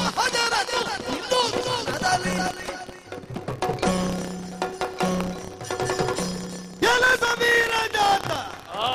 ಸಹಜರದು ಇಂದು ಕ್ಷಣದಲ್ಲಿ ಕೆಲಸ ವೀರ ಜಾತ ಆ,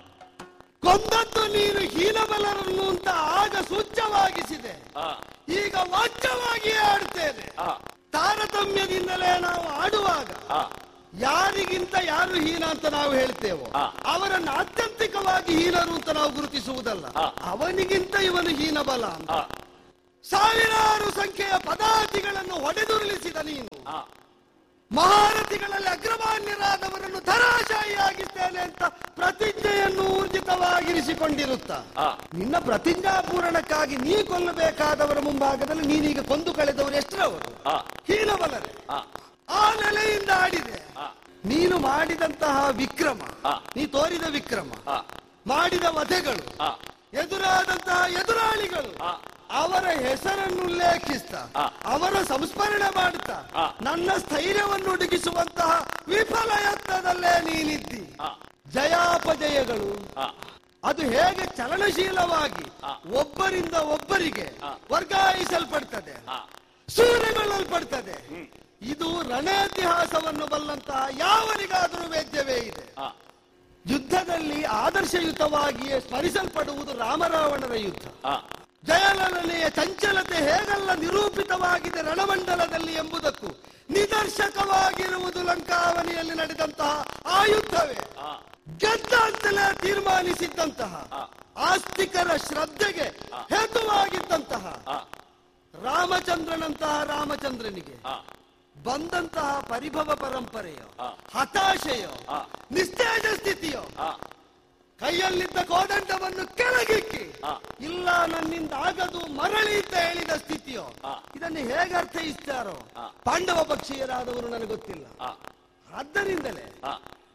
ಕೊಂದದ್ದು ನೀನು ಹೀನಬಲರನ್ನು ಅಂತ ಆಗ ಸೂಚ್ಯವಾಗಿಸಿದೆ ಆ, ಈಗ ವಾಚ್ಯವಾಗಿಯೇ ಆಡ್ತೇನೆ ಆ, ತಾರತಮ್ಯದಿಂದಲೇ ನಾವು ಆಡುವಾಗ ಆ, ಯಾರಿಗಿಂತ ಯಾರು ಹೀನ ಅಂತ ನಾವು ಹೇಳ್ತೇವೋ ಆ. ಅವರನ್ನು ಆತ್ಯಂತಿಕವಾಗಿ ಹೀನರು ಅಂತ ನಾವು ಗುರುತಿಸುವುದಲ್ಲ ಆ. ಅವನಿಗಿಂತ ಇವನು ಹೀನ ಬಲ ಅಂತ ಆ, ಸಾವಿರಾರು ಸಂಖ್ಯೆಯ ಪದಾರ್ಥಗಳನ್ನು ಹೊಡೆದುರುಳಿಸಿದ ನೀನು ಆ, ಮಹಾರಥಿಗಳಲ್ಲಿ ಅಗ್ರಮಾನ್ಯರಾದವರನ್ನು ಧರಾಶಾಹಿಯಾಗಿದ್ದೇನೆ ಅಂತ ಪ್ರತಿಜ್ಞೆಯನ್ನು ಊರ್ಜಿತವಾಗಿರಿಸಿಕೊಂಡಿರುತ್ತ ಆ. ನಿನ್ನ ಪ್ರತಿಜ್ಞಾ ಪೂರಣಕ್ಕಾಗಿ ನೀ ಕೊಲ್ಲಬೇಕಾದವರ ಮುಂಭಾಗದಲ್ಲಿ ನೀನೀಗ ಕೊಂದು ಕಳೆದವರು ಎಷ್ಟರವರು ಆ, ಹೀನಬಲರೆ ಆ, ಆ ನೆಲೆಯಿಂದ ಆಡಿದೆ ಆ, ನೀನು ಮಾಡಿದಂತಹ ವಿಕ್ರಮ ಆ. ನೀ ತೋರಿದ ವಿಕ್ರಮ ಆ, ಮಾಡಿದ ವಧೆಗಳು ಆ, ಎದುರಾದಂತಹ ಎದುರಾಳಿಗಳು ಆ. ಅವರ ಹೆಸರನ್ನು ಉಲ್ಲೇಖಿಸ್ತಾ ಆ. ಅವರ ಸಂಸ್ಮರಣೆ ಮಾಡುತ್ತಾ ಆ. ನನ್ನ ಸ್ಥೈರ್ಯವನ್ನು ಒದಗಿಸುವಂತಹ ವಿಫಲ ಯತ್ನದಲ್ಲೇ ನೀನಿದ್ದಿ ಆ, ಜಯಾಪಜಯಗಳು ಆ, ಅದು ಹೇಗೆ ಚಲನಶೀಲವಾಗಿ ಆ. ಒಬ್ಬರಿಂದ ಒಬ್ಬರಿಗೆ ಆ. ವರ್ಗಾಯಿಸಲ್ಪಡ್ತದೆ ಆ, ಸೂರ್ಯಗೊಳ್ಳಲ್ಪಡ್ತದೆ ಇದು ರಣೇತಿಹಾಸವನ್ನು ಬಲ್ಲಂತಹ ಯಾವನಿಗಾದರೂ ವೇದ್ಯವೇ ಇದೆ ಆ, ಯುದ್ಧದಲ್ಲಿ ಆದರ್ಶಯುತವಾಗಿಯೇ ಸ್ಮರಿಸಲ್ಪಡುವುದು ರಾಮರಾವಣರ ಯುದ್ಧ ಆ, ಜಯಲಲನೆಯ ಚಂಚಲತೆ ಹೇಗೆಲ್ಲ ನಿರೂಪಿತವಾಗಿದೆ ರಣಮಂಡಲದಲ್ಲಿ ಎಂಬುದಕ್ಕೂ ನಿದರ್ಶಕವಾಗಿರುವುದು ಲಂಕಾವನಿಯಲ್ಲಿ ನಡೆದಂತಹ ಆ ಯುದ್ಧವೇ ಆ, ಗೆದ್ದ ಅಂತಲೇ ತೀರ್ಮಾನಿಸಿದ್ದಂತಹ ಆ. ಆಸ್ತಿಕರ ಶ್ರದ್ಧೆಗೆ ಹೇತುವಾಗಿದ್ದಂತಹ ಆ, ರಾಮಚಂದ್ರನಂತಹ ರಾಮಚಂದ್ರನಿಗೆ ಆ, ಬಂದಂತಹ ಪರಿಭವ ಪರಂಪರೆಯೋ ಆ. ಹತಾಶೆಯೋ ಆ. ನಿಸ್ತೇಜ ಸ್ಥಿತಿಯೋ ಆ, ಕೈಯಲ್ಲಿದ್ದ ಕೋದಂಡವನ್ನು ಕೆಳಗಿಕ್ಕಿ ಆ. ಇಲ್ಲ ನನ್ನಿಂದ ಆಗದು ಮರಳಿ ಅಂತ ಹೇಳಿದ ಸ್ಥಿತಿಯೋ ಆ. ಇದನ್ನು ಹೇಗೆ ಅರ್ಥೈಸ್ತಾರೋ ಆ. ಪಾಂಡವ ಪಕ್ಷೀಯರಾದವರು ನನಗೆ ಗೊತ್ತಿಲ್ಲ ಆ, ಆದ್ದರಿಂದಲೇ ಆ,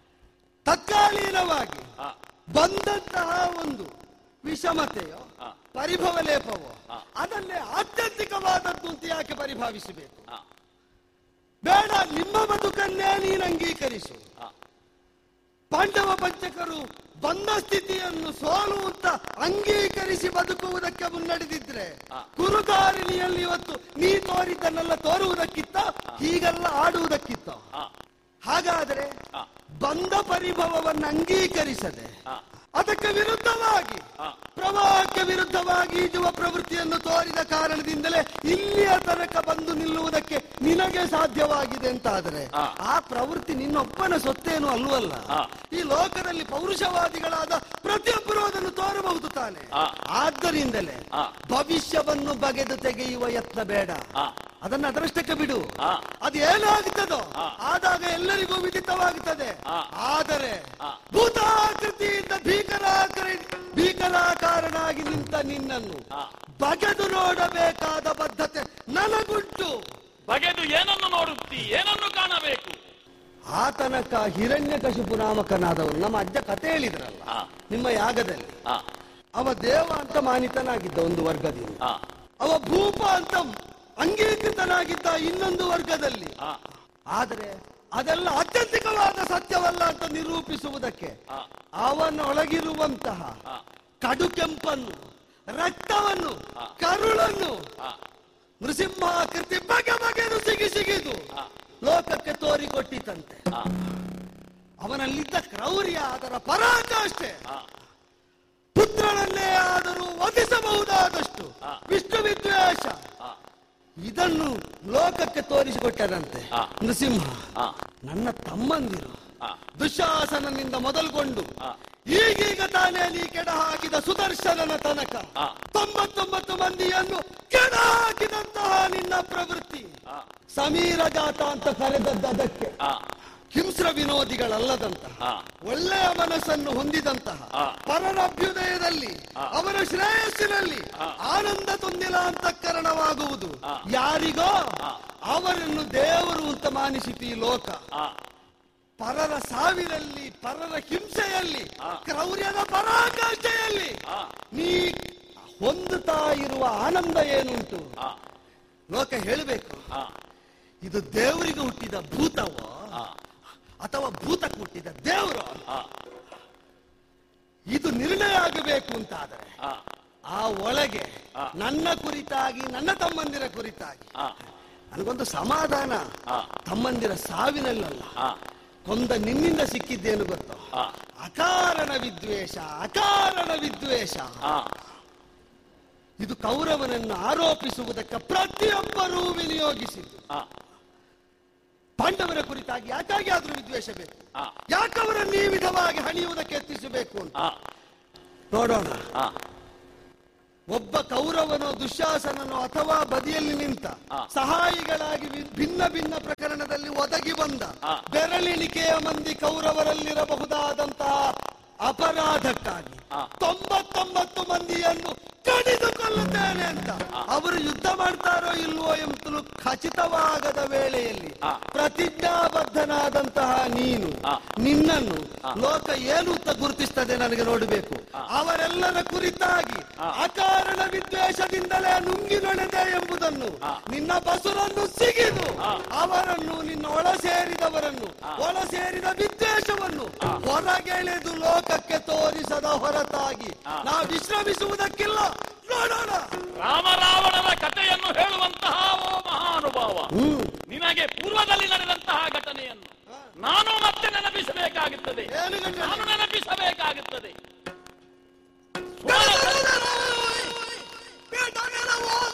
ತತ್ಕಾಲೀನವಾಗಿ ಆ, ಬಂದಂತಹ ಒಂದು ವಿಷಮತೆಯೋ ಆ. ಪರಿಭವ ಲೇಪವೋ ಆ. ಅದನ್ನೇ ಆತ್ಯಂತಿಕವಾದದ್ದು ಅಂತ ಯಾಕೆ ಪರಿಭಾವಿಸಬೇಕು ಆ, ಬೇಡ ನಿಮ್ಮ ಬದುಕನ್ನೇ ನೀನು ಅಂಗೀಕರಿಸು ಆ, ಪಾಂಡವ ಪಂಚಕರು ಬಂದ ಸ್ಥಿತಿಯನ್ನು ಸೋಲು ಅಂತ ಅಂಗೀಕರಿಸಿ ಬದುಕುವುದಕ್ಕೆ ಮುನ್ನಡೆದಿದ್ರೆ ಆ. ಕುರುಕಾರಿಣಿಯಲ್ಲಿ ಇವತ್ತು ನೀ ತೋರಿದ್ದನ್ನೆಲ್ಲ ತೋರುವುದಕ್ಕಿತ್ತ ಹೀಗೆಲ್ಲ ಆಡುವುದಕ್ಕಿತ್ತ ಆ, ಹಾಗಾದರೆ ಆ, ಬಂದ ಪರಿಭವವನ್ನು ಅಂಗೀಕರಿಸದೆ ಆ, ಅದಕ್ಕೆ ವಿರುದ್ಧವಾಗಿ ಆ. ಪ್ರವಾಹಕ್ಕೆ ವಿರುದ್ಧವಾಗಿ ಈಜುವ ಪ್ರವೃತ್ತಿಯನ್ನು ತೋರಿದ ಕಾರಣದಿಂದಲೇ ಇಲ್ಲಿಯ ತನಕ ಬಂದು ನಿಲ್ಲುವುದಕ್ಕೆ ನಿನಗೆ ಸಾಧ್ಯವಾಗಿದೆ ಅಂತಾದರೆ ಆ. ಆ ಪ್ರವೃತ್ತಿ ನಿನ್ನೊಬ್ಬನ ಸೊತ್ತೇನು ಅಲ್ವಲ್ಲ ಆ. ಈ ಲೋಕದಲ್ಲಿ ಪೌರುಷವಾದಿಗಳಾದ ಪ್ರತಿಯೊಬ್ಬರು ಅದನ್ನು ತೋರಬಹುದು ತಾನೆ ಆ. ಆದ್ದರಿಂದಲೇ ಆ. ಭವಿಷ್ಯವನ್ನು ಬಗೆದು ತೆಗೆಯುವ ಯತ್ನ ಬೇಡ ಆ. ಅದನ್ನು ಅದರಷ್ಟಕ್ಕೆ ಬಿಡು ಆ. ಅದು ಏನಾಗುತ್ತದೋ ಆ. ಆದಾಗ ಎಲ್ಲರಿಗೂ ವಿದಿತವಾಗುತ್ತದೆ ಆ. ಆದರೆ ಆ. ಭೂತಾಕೃತಿಯಿಂದ ಭೀಕರಾಕರ ಭೀಕರಾಕಾರನಾಗಿ ನಿಂತ ನಿನ್ನನ್ನು ಆ. ಬಗೆದು ನೋಡಬೇಕಾದ ಬದ್ಧತೆ ನನಗುಂಟು ಬಗೆದು ಏನನ್ನು ನೋಡುತ್ತಿ ಏನನ್ನು ಕಾಣಬೇಕು ಆ ತನಕ ಹಿರಣ್ಯಕಶಿಪು ನಾಮಕನಾದವನು ನಮ್ಮ ಅಜ್ಜ ಕತೆ ಹೇಳಿದ್ರಲ್ಲ ಆ. ನಿಮ್ಮ ಯಾಗದಲ್ಲಿ ಆ, ಅವ ದೇವ ಅಂತ ಮಾನಿತನಾಗಿದ್ದ ಒಂದು ವರ್ಗದಿಂದ ಆ, ಅವ ಭೂಪ ಅಂತ ಅಂಗೀಕೃತನಾಗಿದ್ದ ಇನ್ನೊಂದು ವರ್ಗದಲ್ಲಿ ಆ, ಆದರೆ ಅದೆಲ್ಲ ಅತ್ಯಂತಿಕವಾದ ಸತ್ಯವಲ್ಲ ಅಂತ ನಿರೂಪಿಸುವುದಕ್ಕೆ ಆ. ಅವನೊಳಗಿರುವಂತಹ ಆ. ಕಡು ಕೆಂಪನ್ನು ರಕ್ತವನ್ನು ಆ. ಕರುಳನ್ನು ಆ, ನೃಸಿಂಹಾಕೃತಿ ಬಗೆ ಬಗೆದು ಸಿಗಿ ಸಿಗಿದು ಆ. ಲೋಕಕ್ಕೆ ತೋರಿಕೊಟ್ಟಿತಂತೆ ಆ, ಅವನಲ್ಲಿದ್ದ ಕ್ರೌರ್ಯ ಅದರ ಪರಾಕಾಷ್ಠೆ ಆ, ಪುತ್ರನನ್ನೇ ಆದರೂ ವಧಿಸಬಹುದಾದಷ್ಟು ಆ. ವಿಷ್ಣು ವಿದ್ವೇಷ ಆ, ಇದನ್ನು ಲೋಕಕ್ಕೆ ತೋರಿಸಿಕೊಟ್ಟದಂತೆ ಆ. ನೃಸಿಂಹ ಆ, ನನ್ನ ತಮ್ಮಂದಿರು ಆ, ದುಶಾಸನನಿಂದ ಮೊದಲುಗೊಂಡು ಆ. ಈಗೀಗ ತಾನೇ ನೀ ಕೆಡ ಹಾಕಿದ ಸುದರ್ಶನನ ತನಕ ಆ. ತೊಂಬತ್ತೊಂಬತ್ತು ಮಂದಿಯನ್ನು ಕೆಡ ಹಾಕಿದಂತಹ ನಿನ್ನ ಪ್ರವೃತ್ತಿ ಆ, ಸಮೀರ ಜಾತ ಅಂತ ಕರೆದದ್ದಕ್ಕೆ ಆ, ಹಿಂಸ್ರ ವಿನೋದಿಗಳಲ್ಲದಂತಹ ಆ, ಒಳ್ಳೆಯ ಮನಸ್ಸನ್ನು ಹೊಂದಿದಂತಹ ಆ. ಪರರ ಅಭ್ಯುದಯದಲ್ಲಿ ಆ. ಅವರ ಶ್ರೇಯಸ್ಸಿನಲ್ಲಿ ಆ. ಆನಂದ ತುಂದಿಲ ಅಂತಃಕರಣವಾಗುವುದು ಆ. ಯಾರಿಗೋ ಆ. ಅವರನ್ನು ದೇವರು ಅಂತ ಮಾನಿಸಿತು ಈ ಲೋಕ ಆ, ಪರರ ಸಾವಿರಲ್ಲಿ ಪರರ ಹಿಂಸೆಯಲ್ಲಿ ಆ. ಕ್ರೌರ್ಯದ ಪರಾಕಾಷ್ಠೆಯಲ್ಲಿ ಆ, ನೀ ಹೊಂದುತ್ತಾ ಇರುವ ಆನಂದ ಏನುಂಟು ಆ, ಲೋಕ ಹೇಳಬೇಕು ಆ, ಇದು ದೇವರಿಗೆ ಹುಟ್ಟಿದ ಭೂತವೋ ಆ, ಅಥವಾ ಭೂತಕ್ಕೆ ಹುಟ್ಟಿದ ದೇವರು ಆ, ಇದು ನಿರ್ಣಯ ಆಗಬೇಕು ಅಂತಾದರೆ ಆ, ಆ ಒಳಗೆ ಆ. ನನ್ನ ಕುರಿತಾಗಿ ನನ್ನ ತಮ್ಮಂದಿರ ಕುರಿತಾಗಿ ಆ, ನನಗೊಂದು ಸಮಾಧಾನ ಆ, ತಮ್ಮಂದಿರ ಸಾವಿನಲ್ಲಲ್ಲ ಆ, ಕೊಂದ ನಿನ್ನಿಂದ ಸಿಕ್ಕಿದ್ದೇನು ಗೊತ್ತೋ ಆ, ಅಕಾರಣ ವಿದ್ವೇಷ ಅಕಾರಣ ವಿದ್ವೇಷ ಆ. ಇದು ಕೌರವನನ್ನು ಆರೋಪಿಸುವುದಕ್ಕೆ ಪ್ರತಿಯೊಬ್ಬರೂ ವಿನಿಯೋಗಿಸಿದ್ದು ಆ, ಪಾಂಡವರ ಕುರಿತಾಗಿ ಯಾಕಾಗಿ ಆದ್ರೂ ವಿದ್ವೇಷ ಬೇಕು ಆ, ಯಾಕವರನ್ನು ಈ ವಿಧವಾಗಿ ಹಣಿಯುವುದಕ್ಕೆ ಯತ್ನಿಸಬೇಕು ಅಂತ ಆ, ನೋಡೋಣ ಆ, ಒಬ್ಬ ಕೌರವನೋ ದುಶ್ಯಾಸನನೋ ಅಥವಾ ಬದಿಯಲ್ಲಿ ನಿಂತ ಆ. ಸಹಾಯಿಗಳಾಗಿ ವಿ- ಭಿನ್ನ ಭಿನ್ನ ಪ್ರಕರಣದಲ್ಲಿ ಒದಗಿ ಬಂದ ಆ. ಬೆರಳಿಣಿಕೆಯ ಮಂದಿ ಕೌರವರಲ್ಲಿರಬಹುದಾದಂತಹ ಅಪರಾಧಕ್ಕಾಗಿ ಆ. ತೊಂಬತ್ತೊಂಬತ್ತು ಮಂದಿಯನ್ನು ಕಡಿದುಕೊಳ್ಳುತ್ತೇನೆ ಅಂತ ಅವರು ಯುದ್ಧ ಮಾಡ್ತಾರೋ ಇಲ್ವೋ ಎಂಬುದು ಖಚಿತವಾಗದ ವೇಳೆಯಲ್ಲಿ ಆ. ಪ್ರತಿಜ್ಞಾಬದ್ಧನಾದಂತಹ ನೀನು ಆ. ನಿನ್ನನ್ನು ಆ. ಲೋಕ ಏನು ಅಂತ ಗುರುತಿಸ್ತದೆ ನನಗೆ ನೋಡಬೇಕು ಅವರೆಲ್ಲರ ಕುರಿತಾಗಿ ಆ. ಅಕಾರಣ ವಿದ್ವೇಷದಿಂದಲೇ ನುಂಗಿ ನೊಣದೆ ಎಂಬುದನ್ನು ಆ. ನಿನ್ನ ಬಸುರನ್ನು ಸಿಗಿದು ಆ. ಅವರನ್ನು ನಿನ್ನ ಒಳ ಸೇರಿದವರನ್ನು ಆ. ಒಳ ಸೇರಿದ ವಿದ್ವೇಷವನ್ನು ಆ. ಹೊರಗೆಳೆದು ಲೋಕಕ್ಕೆ ತೋರಿಸದ ಹೊರತಾಗಿ ಆ. ನಾ ವಿಶ್ರಮಿಸುವುದಕ್ಕಿಲ್ಲ ನೋಡೋಣ ರಾಮ ರಾವಣರ ಕಥೆಯನ್ನು ಹೇಳುವಂತಹ ಓ ಮಹಾನುಭಾವ ಹ್ಮ್ ನಿನಗೆ ಪೂರ್ವದಲ್ಲಿ ನಡೆದಂತಹ ಘಟನೆಯನ್ನು ನಾನು ಮತ್ತೆ ನೆನಪಿಸಬೇಕಾಗುತ್ತದೆ ಏನು ಘಟನೆ? ನಾನು ನೆನಪಿಸಬೇಕಾಗುತ್ತದೆ